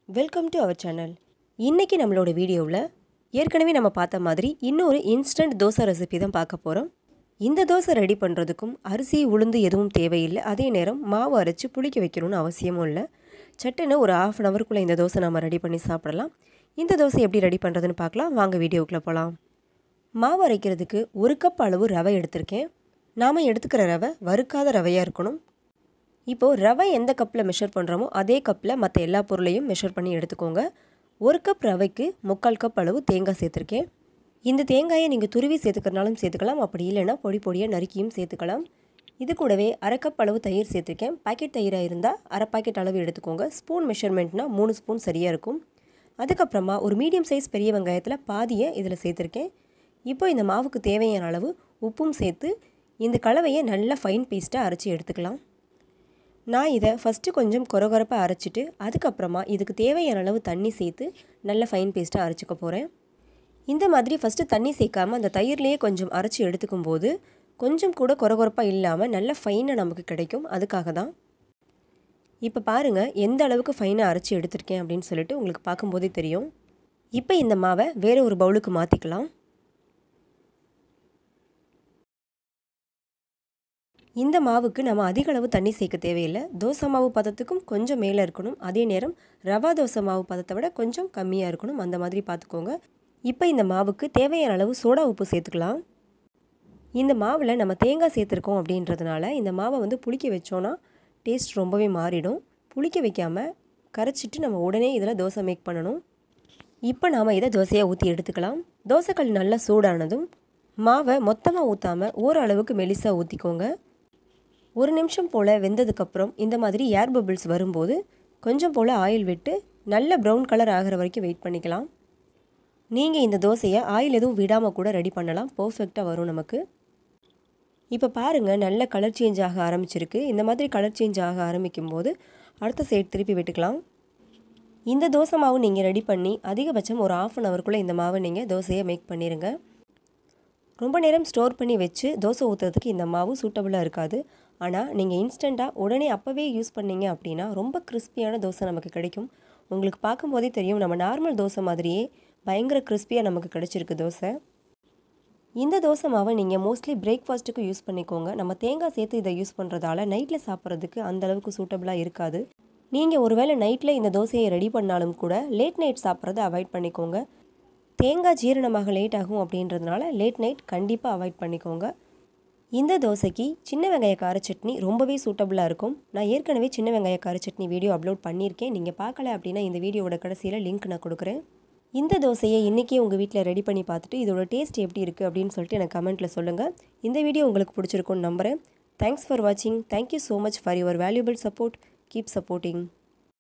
welcome to our channel இன்றைக்கி நம்மளோட வீடியோவில் ஏற்கனவே நம்ம பார்த்த மாதிரி இன்னொரு இன்ஸ்டன்ட் தோசை ரெசிபி தான் பார்க்க போகிறோம் இந்த தோசை ரெடி பண்ணுறதுக்கும் அரிசி உளுந்து எதுவும் தேவையில்லை அதே நேரம் மாவு அரைச்சி புளிக்க வைக்கணும்னு அவசியமும் இல்லை சட்டுன்னு ஒரு ஆஃப் அன் ஹவருக்குள்ளே இந்த தோசை நம்ம ரெடி பண்ணி சாப்பிடலாம் இந்த தோசை எப்படி ரெடி பண்ணுறதுன்னு பார்க்கலாம் வாங்க வீடியோக்குள்ளே போகலாம் மாவு அரைக்கிறதுக்கு ஒரு கப் அளவு ரவை எடுத்திருக்கேன் நாம் எடுத்துக்கிற ரவை வறுக்காத ரவையாக இருக்கணும் இப்போது ரவை எந்த கப்பில் மெஷர் பண்ணுறோமோ அதே கப்பில் மற்ற எல்லா பொருளையும் மெஷர் பண்ணி எடுத்துக்கோங்க ஒரு கப் ரவைக்கு முக்கால் கப் அளவு தேங்காய் சேர்த்துருக்கேன் இந்த தேங்காயை நீங்கள் துருவி சேர்த்துக்கிறனாலும் சேர்த்துக்கலாம் அப்படி இல்லைன்னா பொடி பொடியாக நறுக்கியும் சேர்த்துக்கலாம் இது கூடவே அரை கப் அளவு தயிர் சேர்த்துருக்கேன் பாக்கெட் தயிராக இருந்தால் அரை பாக்கெட் அளவு எடுத்துக்கோங்க ஸ்பூன் மெஷர்மெண்ட்னா மூணு ஸ்பூன் சரியாக இருக்கும் அதுக்கப்புறமா ஒரு மீடியம் சைஸ் பெரிய வெங்காயத்தில் பாதியை இதில் சேர்த்துருக்கேன் இப்போ இந்த மாவுக்கு தேவையான அளவு உப்பும் சேர்த்து இந்த கலவையை நல்லா ஃபைன் பேஸ்ட்டாக அரைச்சி எடுத்துக்கலாம் நான் இதை ஃபஸ்ட்டு கொஞ்சம் கொரகொரப்பாக அரைச்சிட்டு அதுக்கப்புறமா இதுக்கு தேவையான அளவு தண்ணி சேர்த்து நல்ல ஃபைன் பேஸ்ட்டாக அரைச்சிக்க போகிறேன் இந்த மாதிரி ஃபஸ்ட்டு தண்ணி சேர்க்காமல் அந்த தயிர்லேயே கொஞ்சம் அரைச்சி எடுத்துக்கும் போது கொஞ்சம் கூட கொரகொரப்பாக இல்லாமல் நல்ல ஃபைனாக நமக்கு கிடைக்கும் அதுக்காக தான் இப்போ பாருங்கள் எந்த அளவுக்கு ஃபைனாக அரைச்சி எடுத்திருக்கேன் அப்படின்னு சொல்லிட்டு உங்களுக்கு பார்க்கும்போதே தெரியும் இப்போ இந்த மாவை வேறு ஒரு பவுலுக்கு மாற்றிக்கலாம் இந்த மாவுக்கு நம்ம அதிக அளவு தண்ணி சேர்க்க தேவையில்லை தோசை மாவு பதத்துக்கும் கொஞ்சம் மேலே இருக்கணும் அதே நேரம் ரவா தோசை மாவு பதத்தை விட கொஞ்சம் கம்மியாக இருக்கணும் அந்த மாதிரி பார்த்துக்கோங்க இப்போ இந்த மாவுக்கு தேவையான அளவு சோடா உப்பு சேர்த்துக்கலாம் இந்த மாவில் நம்ம தேங்காய் சேர்த்துருக்கோம் அப்படின்றதுனால இந்த மாவை வந்து புளிக்க வச்சோன்னா டேஸ்ட் ரொம்பவே மாறிடும் புளிக்க வைக்காமல் கரைச்சிட்டு நம்ம உடனே இதில் தோசை மேக் பண்ணணும் இப்போ நாம் இதை தோசையாக ஊற்றி எடுத்துக்கலாம் தோசைக்கல் நல்லா சூடானதும் மாவை மொத்தமாக ஊற்றாமல் ஓரளவுக்கு மெலிசாக ஊற்றிக்கோங்க ஒரு நிமிஷம் போல் வெந்ததுக்கப்புறம் இந்த மாதிரி ஏர் பபிள்ஸ் வரும்போது கொஞ்சம் போல் ஆயில் விட்டு நல்ல ப்ரௌன் கலர் ஆகிற வரைக்கும் வெயிட் பண்ணிக்கலாம் நீங்கள் இந்த தோசையை ஆயில் எதுவும் விடாமல் கூட ரெடி பண்ணலாம் பர்ஃபெக்டாக வரும் நமக்கு இப்போ பாருங்கள் நல்ல கலர் சேஞ்ச் ஆக ஆரம்பிச்சிருக்கு இந்த மாதிரி கலர் சேஞ்ச் ஆக ஆரம்பிக்கும் போது அடுத்த சைடு திருப்பி விட்டுக்கலாம் இந்த தோசை மாவு நீங்கள் ரெடி பண்ணி அதிகபட்சம் ஒரு ஆஃப் அன் ஹவருக்குள்ளே இந்த மாவை நீங்கள் தோசையை மேக் பண்ணிடுங்க ரொம்ப நேரம் ஸ்டோர் பண்ணி வச்சு தோசை ஊற்றுறதுக்கு இந்த மாவு சூட்டபுளாக இருக்காது ஆனால் நீங்கள் இன்ஸ்டண்ட்டாக உடனே அப்போவே யூஸ் பண்ணீங்க அப்படின்னா ரொம்ப கிறிஸ்பியான தோசை நமக்கு கிடைக்கும் உங்களுக்கு பார்க்கும்போதே தெரியும் நம்ம நார்மல் தோசை மாதிரியே பயங்கர கிறிஸ்பியாக நமக்கு கிடச்சிருக்கு தோசை இந்த தோசை மாவை நீங்கள் மோஸ்ட்லி பிரேக்ஃபாஸ்ட்டுக்கு யூஸ் பண்ணிக்கோங்க நம்ம தேங்காய் சேர்த்து இதை யூஸ் பண்ணுறதால நைட்டில் சாப்பிட்றதுக்கு அந்தளவுக்கு சூட்டபுளாக இருக்காது நீங்கள் ஒருவேளை நைட்டில் இந்த தோசையை ரெடி பண்ணாலும் கூட லேட் நைட் சாப்பிட்றத அவாய்ட் பண்ணிக்கோங்க தேங்காய் ஜீரணமாக லேட் ஆகும் அப்படின்றதுனால லேட் நைட் கண்டிப்பாக அவாய்ட் பண்ணிக்கோங்க இந்த தோசைக்கு சின்ன வெங்காய கார சட்னி ரொம்பவே சூட்டபுளாக இருக்கும் நான் ஏற்கனவே சின்ன வெங்காய கார சட்னி வீடியோ அப்லோட் பண்ணியிருக்கேன் நீங்கள் பார்க்கல அப்படின்னா இந்த வீடியோவோட கடைசியில் லிங்க் நான் கொடுக்குறேன் இந்த தோசையை இன்றைக்கே உங்கள் வீட்டில் ரெடி பண்ணி பார்த்துட்டு இதோட டேஸ்ட் எப்படி இருக்குது அப்படின்னு சொல்லிட்டு எனக்கு கமெண்ட்டில் சொல்லுங்கள் இந்த வீடியோ உங்களுக்கு பிடிச்சிருக்குன்னு நம்புகிறேன் தேங்க்ஸ் ஃபார் வாட்சிங் thank you so much for your valuable support keep supporting